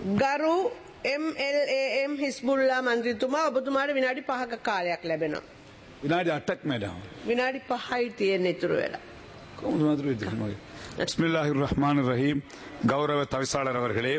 ගරු MLAM හිස්බුල්ලා මන්ත්‍රීතුමා ඔබතුමාට විනාඩි පහක කාලයක් ලැබෙනවා. විනාඩි අටක් මැඩම් විනාඩි පහයි තියෙන ඉතුරු වෙලා. කොහොමද මාතෘ විදිහට මගේ பிஸ்மில்லாஹிர் ரஹ்மான் ரஹீம் கௌரவ தவிசாளர் அவர்களே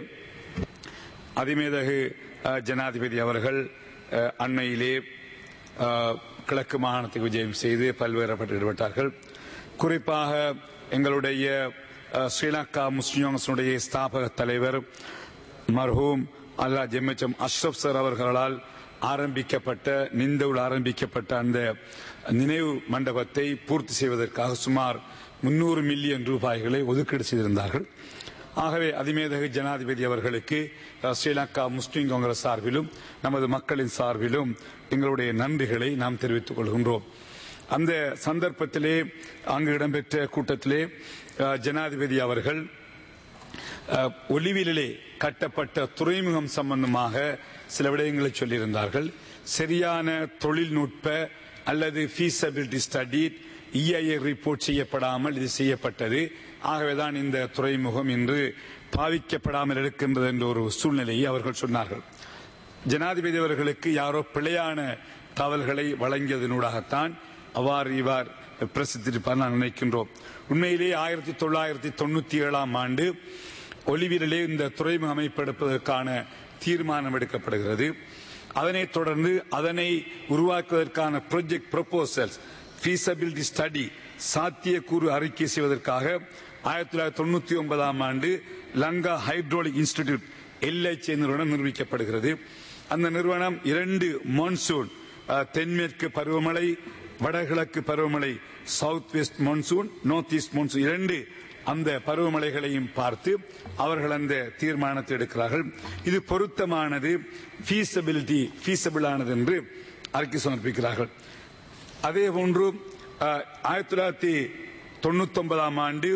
அதிமேதகு அஹ், ஜனாதிபதி அவர்கள் அஹ், அண்மையிலே அஹ், கிழக்கு மாகாணத்துக்கு விஜயம் செய்து பல்வேறுபட்டு ஈடுபட்டார்கள் குறிப்பாக எங்களுடைய அஹ், ஸ்ரீலங்கா முஸ்லிம்ஸுடைய ஸ்தாபக தலைவர் மர்ஹூம் அல்லா ஜெம்மச்சம் அஷ்ரப் சார் அவர்களால் ஆரம்பிக்கப்பட்ட நிந்தவுள் ஆரம்பிக்கப்பட்ட அந்த நினைவு மண்டபத்தை பூர்த்தி செய்வதற்காக சுமார் முன்னூறு மில்லியன் ரூபாய்களை ஒதுக்கீடு செய்திருந்தார்கள் ஆகவே அதிமேதகு ஜனாதிபதி அவர்களுக்கு அஹ், ஸ்ரீலங்கா முஸ்லிம் காங்கிரஸ் சார்பிலும் நமது மக்களின் சார்பிலும் எங்களுடைய நன்றிகளை நாம் தெரிவித்துக் கொள்கின்றோம் அந்த சந்தர்ப்பத்திலே அங்கு இடம்பெற்ற கூட்டத்திலே அஹ், ஜனாதிபதி அவர்கள் அஹ், ஒலிவிலே கட்டப்பட்ட துறைமுகம் சம்பந்தமாக சில விடயங்களை சொல்லியிருந்தார்கள் சரியான தொழில்நுட்ப அல்லது ஃபீஸபிலிட்டி ஸ்டடி இஐஏ ரிப்போர்ட் செய்யப்படாமல் இது செய்யப்பட்டது ஆகவேதான் இந்த துறைமுகம் இன்று பாவிக்கப்படாமல் இருக்கின்றது என்ற ஒரு சூழ்நிலையை அவர்கள் சொன்னார்கள் ஜனாதிபதி அவர்களுக்கு யாரோ பிழையான தகவல்களை வழங்கியதனூடாகத்தான் அவ்வாறு இவ்வாறு பிரசித்திருப்பார் நான் நினைக்கின்றோம் உண்மையிலேயே ஆயிரத்தி தொள்ளாயிரத்தி தொண்ணூத்தி ஏழாம் ஆண்டு ஒலிவிலே இந்த துறைமுகம் அமைப்பெடுப்பதற்கான தீர்மானம் எடுக்கப்படுகிறது அதனைத் தொடர்ந்து அதனை உருவாக்குவதற்கான ப்ராஜெக்ட் ப்ரொபோசல்ஸ் feasibility ஸ்டடி சாத்தியக்கூறு அறிக்கை செய்வதற்காக ஆயிரத்தி தொள்ளாயிரத்தி தொண்ணூத்தி ஒன்பதாம் ஆண்டு லங்கா ஹைட்ரோலிக் இன்ஸ்டிடியூட் எல்ஐச்சி நிறுவனம் நிர்வகிக்கப்படுகிறது அந்த நிறுவனம் இரண்டு மான்சூன் அஹ், தென்மேற்கு பருவமழை வடகிழக்கு பருவமழை south west monsoon north east monsoon இரண்டு அந்த பருவமழைகளையும் பார்த்து அவர்கள் அந்த தீர்மானத்தை எடுக்கிறார்கள் இது பொருத்தமானது feasibility feasible ஆனது என்று அறிக்கை சமர்ப்பிக்கிறார்கள் அதே போன்று அஹ், ஆயிரத்தி தொள்ளாயிரத்தி தொண்ணூத்தி ஒன்பதாம் ஆண்டு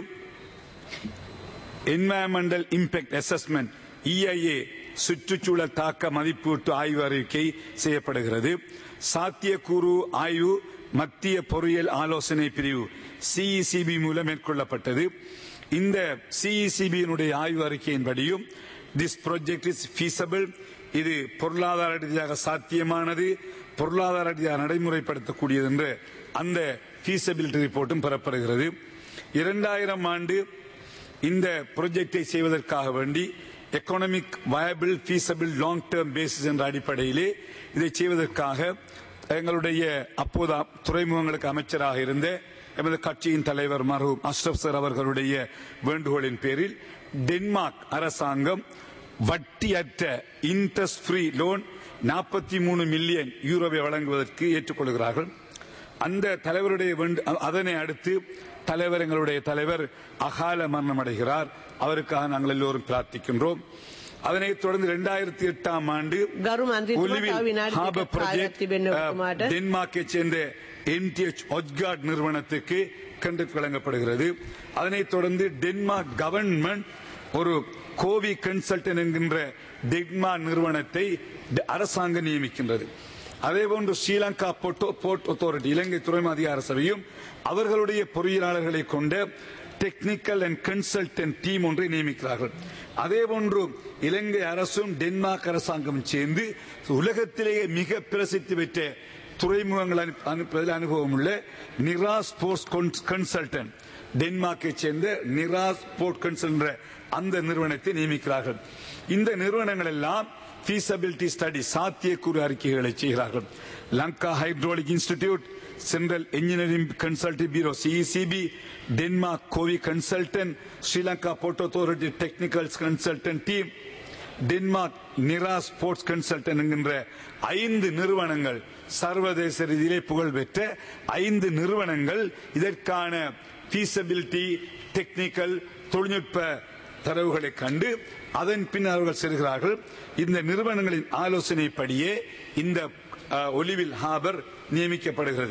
என்வாயன்மெண்டல் இம்பாக்ட் அசஸ்மெண்ட் இஐஏ சுற்றுச்சூழல் தாக்க மதிப்பீட்டு ஆய்வு அறிக்கை செய்யப்படுகிறது சாத்தியக்கூறு ஆய்வு மத்திய பொறியியல் ஆலோசனை பிரிவு சிஇசிபி மூலம் மேற்கொள்ளப்பட்டது இந்த சிஇசிபியினுடைய ஆய்வு அறிக்கையின்படியும் திஸ் ப்ராஜெக்ட் இஸ் feasible இது பொருளாதார ரீதியாக சாத்தியமானது பொருளாதார ரீதியாக நடைமுறைப்படுத்தக்கூடியது என்று அந்த feasibility ரிப்போர்ட்டும் பெறப்படுகிறது இரண்டாயிரம் ஆண்டு இந்த ப்ராஜெக்டை செய்வதற்காக வேண்டி economic viable feasible long term basis என்ற அடிப்படையிலே இதை செய்வதற்காக எங்களுடைய அப்போது துறைமுகங்களுக்கு அமைச்சராக இருந்த எமது கட்சியின் தலைவர் மருகும் அஷ்ரப் சார் அவர்களுடைய வேண்டுகோளின் பேரில் டென்மார்க் அரசாங்கம் வட்டியற்ற இன்ட்ரெஸ்ட் ஃப்ரீ லோன் நாற்பத்தி மூணு மில்லியன் யூரோவை வழங்குவதற்கு ஏற்றுக்கொள்கிறார்கள் அந்த தலைவருடைய வேண்டு- அதனை அடுத்து தலைவர் எங்களுடைய தலைவர் அகால மரணம் அடைகிறார் அவருக்காக நாங்கள் எல்லோரும் பிரார்த்திக்கின்றோம் அதனைத் தொடர்ந்து இரண்டாயிரத்தி எட்டாம் ஆண்டு ගරු මන්ත්‍රීතුමා ஒலிவில் තව විනාඩි ஹார்பர் දෙකක් කාලයක් ப்ராஜெக்ட் තිබෙන්න ඔබතුමාට. டென்மார்க்கை சேர்ந்த என்டிஎச் ஒஜ்கார்ட் நிறுவனத்துக்கு கண்டு வழங்கப்படுகிறது அதனைத் தொடர்ந்து டென்மார்க் கவர்மெண்ட் ஒரு கோவி கன்சல்டன் என்கின்ற டென்மார்க் நிறுவனத்தை ட- அரசாங்கம் நியமிக்கின்றது அதேபோன்று ஸ்ரீலங்கா போர்ட் போர்ட் அத்தாரிட்டி இலங்கை துறைமுக அதிகார சபையும் அவர்களுடைய பொறியியலாளர்களை கொண்ட டெக்னிக்கல் அண்ட் கன்சல்டன்ட் டீம் ஒன்றை நியமிக்கிறார்கள் அதேபோன்று இலங்கை அரசும் டென்மார்க் அரசாங்கம் சேர்ந்து உலகத்திலேயே மிக பிரசித்தி பெற்ற துறைமுகங்கள் அனு- அனுப்புவதில் அனுபவம் உள்ள நிரா ஸ்போர்ட்ஸ் கன்சல்டன்ட் டென்மார்க்கை சேர்ந்த நிரா ஸ்போர்ட் கன்சல்ட் அந்த நிறுவனத்தை நியமிக்கிறார்கள் இந்த நிறுவனங்கள் எல்லாம் feasibility ஸ்டடி சாத்தியக்கூறு அறிக்கைகளை செய்கிறார்கள் Lanka hydraulic institute central engineering consulting bureau CECB Denmark கோவி consultant Sri Lanka port authority technical consultant team Denmark Nira sports consultant என்கின்ற ஐந்து நிறுவனங்கள் சர்வதேச ரீதியிலே புகழ்பெற்ற ஐந்து நிறுவனங்கள் இதற்கான feasibility டெக்னிக்கல் தொழில்நுட்ப தரவுகளை கண்டு அதன் பின் அவர்கள் செல்கிறார்கள் இந்த நிறுவனங்களின் ஆலோசனைப்படியே இந்த அஹ், ஒலிவில் ஹாபர் நியமிக்கப்படுகிறது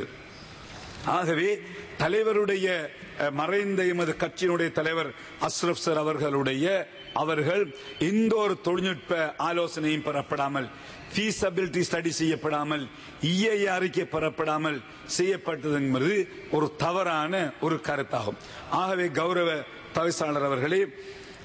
ஆகவே தலைவருடைய அஹ், மறைந்த எமது கட்சியினுடைய தலைவர் அஸ்ரப் சார் அவர்களுடைய அவர்கள் எந்த ஒரு தொழில்நுட்ப ஆலோசனையும் பெறப்படாமல் feasibility ஸ்டடி செய்யப்படாமல் இஐ அறிக்கை பெறப்படாமல் செய்யப்பட்டது என்பது ஒரு தவறான ஒரு கருத்தாகும் ஆகவே கௌரவ தவிசாளர் அவர்களே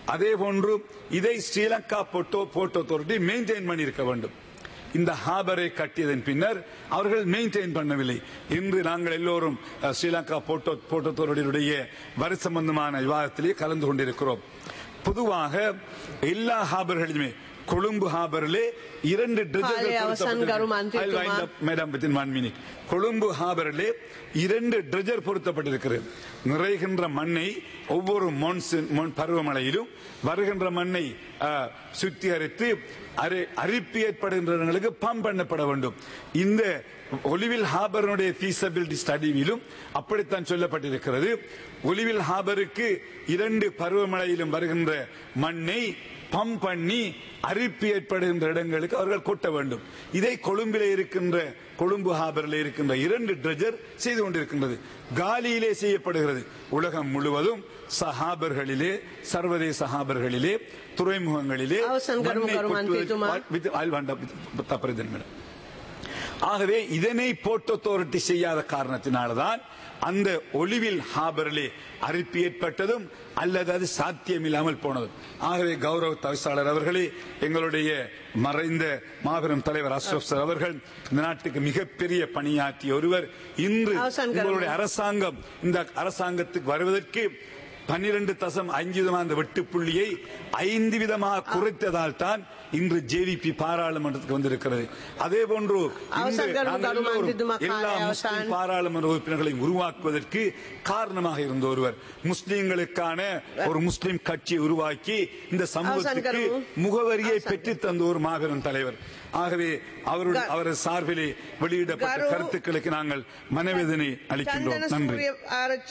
அதே போன்று இதை Sri Lanka port port authority maintain பண்ணியிருக்க வேண்டும் இந்த ஹாபரை கட்டியதன் பின்னர் அவர்கள் மெயின்டைன் பண்ணவில்லை இன்று நாங்கள் எல்லோரும் அஹ், ஸ்ரீலங்கா போட்டோ போட்டோத்தோருடைய வரி சம்பந்தமான விவாதத்திலே கலந்து கொண்டிருக்கிறோம் பொதுவாக எல்லா ஹாபர்களிலுமே கொழும்பு ஹாபரிலே இரண்டு காலை அவசான் கரு மந்திரித்துமா. Madam within one minute Colombo ஹாபரிலே இரண்டு ட்ரெஜர் பொருத்தப்பட்டிருக்கிறது நிறைகின்ற மண்ணை ஒவ்வொரு மான்சூன் மான் பருவமழையிலும் வருகின்ற மண்ணை அஹ், சுத்திகரித்து அரி- அரிப்பு ஏற்படுகின்றவர்களுக்கு பம்ப் பண்ணப்பட வேண்டும் இந்த ஒலிவில் ஹாபரனுடைய ஃபீஸபிலிட்டி ஸ்டடியிலும் அப்படித்தான் சொல்லப்பட்டிருக்கிறது ஒலிவில் ஹாபருக்கு இரண்டு பருவமழையிலும் வருகின்ற மண்ணை பம்ப் பண்ணி அரிப்பு ஏற்படுகின்ற இடங்களுக்கு அவர்கள் கொட்ட வேண்டும் இதை கொழும்பிலே இருக்கின்ற கொழும்பு ஹாபரில் இருக்கின்ற இரண்டு ட்ரெஜர் செய்து கொண்டிருக்கின்றது காலியிலே செய்யப்படுகிறது உலகம் முழுவதும் சஹாபர்களிலே சர்வதேச ஹாபர்களிலே துறைமுகங்களிலே அவசன் கரும் மண்ணை கரும் கொட்டுவதற்கு- அந்தித்துமா. with- I'll wind up with- தப்பறிதல் மேடம் ஆகவே இதனை போர்ட் அத்தாரிட்டி செய்யாத காரணத்தினால்தான் அந்த ஒலிவில் ஹாபரிலே அரிப்பு ஏற்பட்டதும் அல்லது அது சாத்தியமில்லாமல் போனதும் ஆகவே கௌரவ தவிசாளர் அவர்களே எங்களுடைய மறைந்த மாபெரும் தலைவர் அஷ்ரப் சார் அவர்கள் இந்த நாட்டுக்கு மிகப்பெரிய பணியாற்றிய ஒருவர் இன்று அவசான் கரும். உங்களுடைய அரசாங்கம் இந்த அரசாங்கத்துக்கு வருவதற்கு பன்னிரண்டு தசம் ஐந்து விதமான அந்த வெட்டுப்புள்ளியை ஐந்து விதமாக குறைத்ததால் தான் இன்று ஜேவிபி பாராளுமன்றத்துக்கு வந்திருக்கிறது அதே போன்று இன்று அவசான் கரும் நாங்கள் கரும் எல்லோரும் அந்திதுமா எல்லா காலை முஸ்லிம் அவசான். பாராளுமன்ற உறுப்பினர்களை உருவாக்குவதற்கு காரணமாக இருந்த ஒருவர் முஸ்லிம்களுக்கான ஒரு முஸ்லிம் கட்சியை உருவாக்கி இந்த சமூகத்துக்கு கரும். முகவரியை அவசான் பெற்று தந்த ஒரு மாபெரும் தலைவர் ஆகவே அவருடைய க- அவரது சார்பிலே வெளியிடப்பட்ட கரு. கருத்துக்களுக்கு நாங்கள் மனவேதனை அளிக்கின்றோம் චන්දන நன்றி සූරිය ආරච්චි